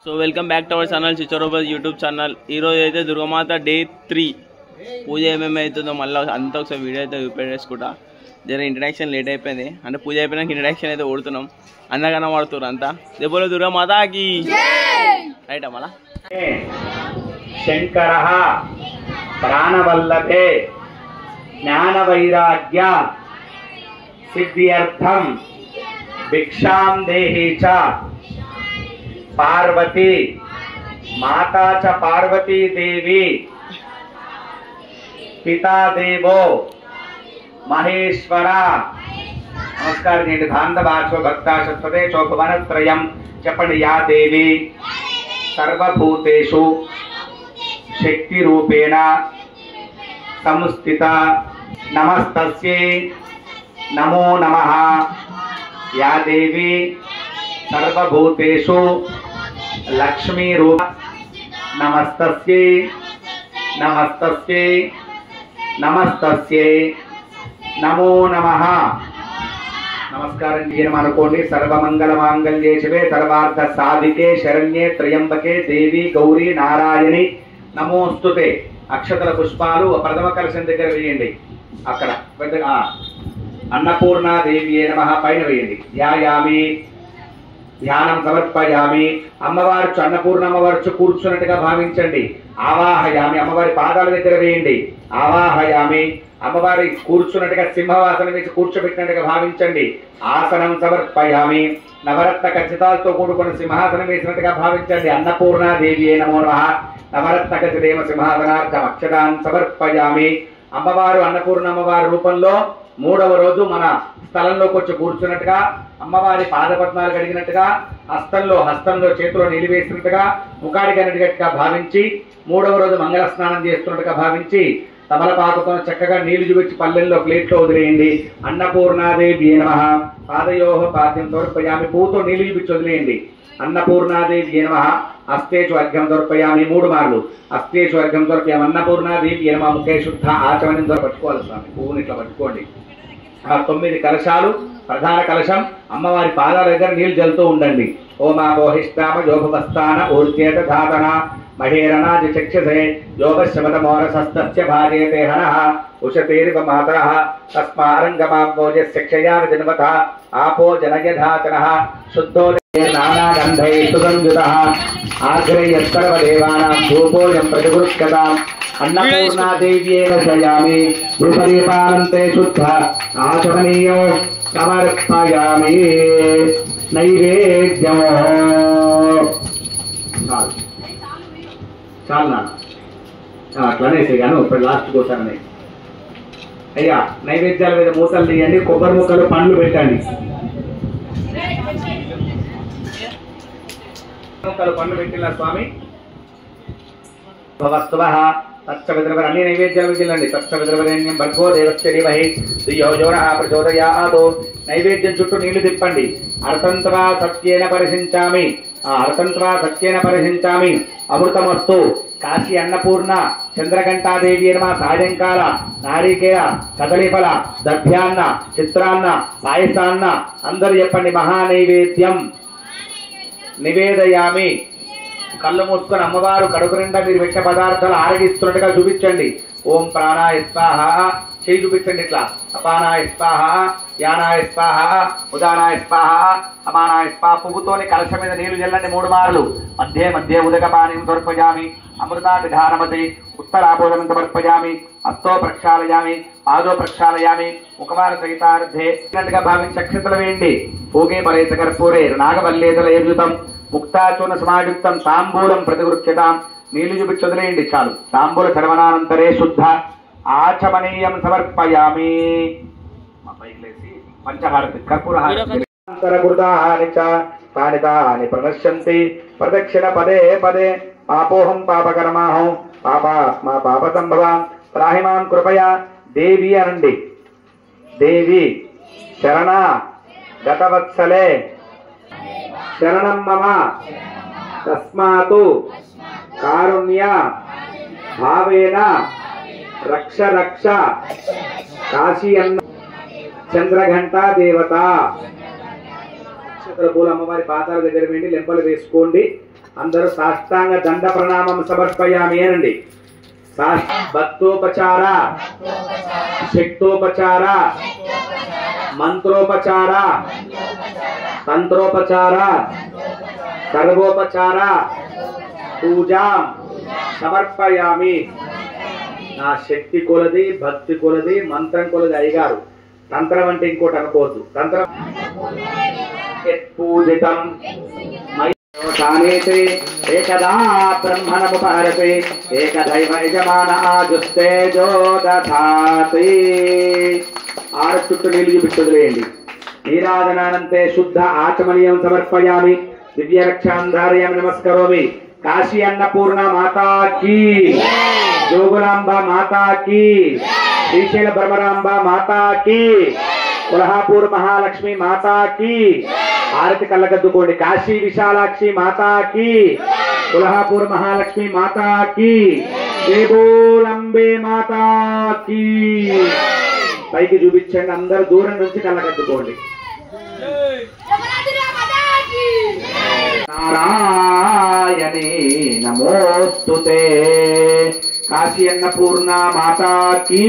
so welcome back to our channel చిచ్చోరోబస్ YouTube channel ఈరోజు అయితే దుర్గమాత డే త్రీ పూజ ఏమేమి అవుతుందో మళ్ళీ అంతా ఒకసారి వీడియో అయితే చూపెట్టేసుకుంటా జర ఇంట్రడక్షన్ లేట్ అయిపోయింది అంటే పూజ అయిపోయినాక ఇంట్రడక్షన్ అయితే ఓడుతున్నాం అందకన్నా వాడుతున్నారు అంతా రేపు దుర్గమాతకి రైట్ మళ్ళా శంకర ప్రాణవల్లభే జ్ఞానవైరాగ్య సిద్ధ్యర్థం భిక్షాం దేహి చ పార్వతి మాతా చ పార్వతీ దేవి పితాదేవో మహేశ్వర నమస్కారం చేయండి ధాంత భాషో భక్తాశస్వతే చోపవనత్రయం చెప్పండి యా దేవి సర్వభూతేషు శక్తి రూపేణ సంస్థిత నమస్తస్యై నమో నమః యా దేవి సర్వభూతేషు లక్ష్మీ రూప నమస్తస్యై నమస్తస్యై నమస్తస్యై నమో నమః నమస్కారం చేయడం అనుకోండి సర్వమంగళ మాంగళ్యే శివే సర్వార్థ సాధికే శరణ్యే త్రయంబకే దేవి గౌరీ నారాయణి నమోస్తుతే అక్షతల పుష్పాలు ప్రథమ కలశం దగ్గర వేయండి అక్కడ పెద్ద ఆ, అన్నపూర్ణాదేవి నమ పైన వేయండి యాయామి ధ్యానం సమర్పయామి అమ్మవారు అన్నపూర్ణ అమ్మవారు కూర్చున్నట్టుగా భావించండి ఆవాహయామి అమ్మవారి పాదాల దగ్గర వేయండి ఆవాహయామి అమ్మవారి కూర్చున్నట్టుగా సింహవాసనం వేసి కూర్చోబెట్టినట్టుగా భావించండి ఆసనం సమర్పయామి నవరత్న ఖచ్చితాలతో కూడుకున్న సింహాసనం వేసినట్టుగా భావించండి అన్నపూర్ణాదేవి నమో నమః నవరత్న ఖచ్చితేమ సింహాసనార్థం అక్షరాన్ సమర్పయామి అమ్మవారు అన్నపూర్ణ అమ్మవారి రూపంలో మూడవ రోజు మన స్థలంలోకి వచ్చి కూర్చున్నట్టుగా అమ్మవారి పాదపద్మాలు కడిగినట్టుగా హస్తంలో హస్తంలో చేతిలో నిలివేసినట్టుగా ముఖాడి కన్నట్టుగా భావించి మూడవ రోజు మంగళ స్నానం చేస్తున్నట్టుగా భావించి తమలపాకుతో చక్కగా నీళ్లు చూపించి పల్లెల్లో ప్లేట్లో వదిలేయండి అన్నపూర్ణాదేవి నమ పాదయోహ పాద్యం తోర్పయామి పూతో నీళ్లు చూపించి వదిలేయండి అన్నపూర్ణాదేవి నమ అస్తేషు అర్ఘ్యం దొరపయామి మూడు మార్లు అస్తేషు అర్ఘ్యం దొరపయామి అన్నపూర్ణాదేవి నమ ముఖే శుద్ధ ఆచమనం దొర పట్టుకోవాలి స్వామి పువ్వుని ఇట్లా పట్టుకోండి ఆ తొమ్మిది కలశాలు ప్రధాన కలశం అమ్మవారి పాదాల దగ్గర నీళ్లు జల్లుతూ ఉండండి ఓమా బోహిష్టామ యోగవస్థాన ఊర్జేత ధాతన మహేరణాది చక్షసే యోగశమతమోరసస్తస్య భార్యతే హనః ఉషతేరివ మాతరః తస్మారంగమాంబోజస్య క్షయామి జన్మత ఆపో జనయధాతనః శుద్ధో నానాగంధై సుగంధుతః ఆగ్రయస్తర్వదేవానాం ధూపోయం ప్రతిగృహ్యతాం అన్నపూర్ణాదేవ్యేన శయామి ధూపదీపానంతే శుద్ధ ఆచమనీయో సమర్పయామి నైవేద్యమో చాలు చాలు నాన్న ఆ, అట్లానే కానీ ఇప్పుడు లాస్ట్ కోసానని అయ్యా నైవేద్యాల మీద మూతలు తీయండి కొబ్బరి ముక్కలు పండ్లు పెట్టండి ముక్కలు పండ్లు పెట్టిన స్వామి వస్తువ తత్సవిద్రవర అన్ని నైవేద్యాలు విజిల్లండి తత్సవిద్రవరేణ్యం భర్గో దేవస్య ధీమహి ధియోజోన ప్రచోదయాతో నైవేద్యం చుట్టూ నీళ్లు తిప్పండి అర్థంత్వా సత్యేన పరిశించామి ఆ అర్థంత్వా సత్యేన పరిశించామి అమృతమస్తు కాశీ అన్నపూర్ణ చంద్రఘంటాదేవి నమ సాయంకాల నారికేయ కదలిఫల దభ్యాన్న చిత్రాన్న పాయసాన్న అందరు చెప్పండి మహానైవేద్యం నివేదయామి కళ్ళు మూసుకొని అమ్మవారు కడుపు నిండా మీరు పెట్టిన పదార్థాలు ఆరగిస్తున్నట్టుగా చూపించండి ఓం ప్రాణాయ స్వాహ చేయి చూపించండి ఇట్లా అపానాయ స్వాహ యానాయ స్వాహ ఉదానాయ స్వాహ అమానాయ స్వాహ పువ్వుతోని కలశ మీద నీళ్లు చల్లండి మూడు మార్లు మధ్య మధ్య ఉదక పానీయం దొరపజామి అమృతాభిధానమతి ఉత్తరాపోదనం సమర్పయామి హస్తో ప్రక్షాళయామి పాదో ప్రక్షాళయామి ముఖమాన సహితార్థే ఇలాంటిగా భావించి అక్షతలు వేయండి పూగే పరేత కర్పూరే నాగవల్లేదల ఏజుతం ముక్తాచూర్ణ సమాయుక్తం తాంబూలం ప్రతిగృహ్యతాం నీళ్లు చూపించి వదిలేయండి చాలు తాంబూల చర్వనానంతరే శుద్ధ ఆచమనీయం సమర్పయామి మా పైకి లేచి పంచహారతి కర్పూర అంతరకృతాని చ తాని తాని ప్రణశ్యంతి ప్రదక్షిణ పదే పదే పాపోహం పాపకర్మాహం పాప మా పాప సంభవాం త్రాహిమాం కృపయా దేవి అనండి దేవి శరణ గతవత్సలే శరణం మమ తస్మాతు కారుణ్య భావేన రక్ష రక్ష కాశీ అన్న చంద్రఘంట దేవత నక్షత్ర పూలు అమ్మవారి పాదాల దగ్గర వెండి లెంపలు వేసుకోండి అందరూ సాష్టాంగ దండ ప్రణామం సమర్పయామి అనండి సాష్ భక్తోపచార శక్తోపచార మంత్రోపచార తంత్రోపచార సర్వోపచార పూజా సమర్పయామి నా శక్తి కొలది భక్తి కొలది మంత్రం కొలది అయ్యగారు తంత్రం అంటే ఇంకోటి అనుకోవద్దు తంత్రం పూజితం తానేతే ఏకదా బ్రహ్మణముపహరతే ఏకదైవ యజమాన ఆజుస్తేజో దధాతి ఆరు చుట్టూ నీళ్లు చూపించదులేయండి నీరాజనానంతే శుద్ధ ఆచమనీయం సమర్పయామి దివ్య రక్షాం ధారయామి నమస్కరోమి కాశీ అన్నపూర్ణ మాతాకి జోగులాంబ మాతాకి శ్రీశైల భ్రమరాంబ మాతాకి కొల్హాపూర్ మహాలక్ష్మి మాతాకి హారతి కళ్ళగద్దుకోండి కాశీ విశాలాక్షి మాతాకి కొల్హాపూర్ మహాలక్ష్మి మాతాకి దేవోలంబే మాతాకి పైకి చూపించండి అందరు దూరం నుంచి కళ్ళగద్దుకోండి నారాయణే నమోస్తుతే కాశీ అన్నపూర్ణ మాతాకి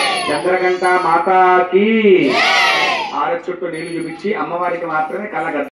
చంద్రగంట మాతాకి ఆరు చుట్టూ నీళ్లు చూపించి అమ్మవారికి మాత్రమే కళ్ళగద్దు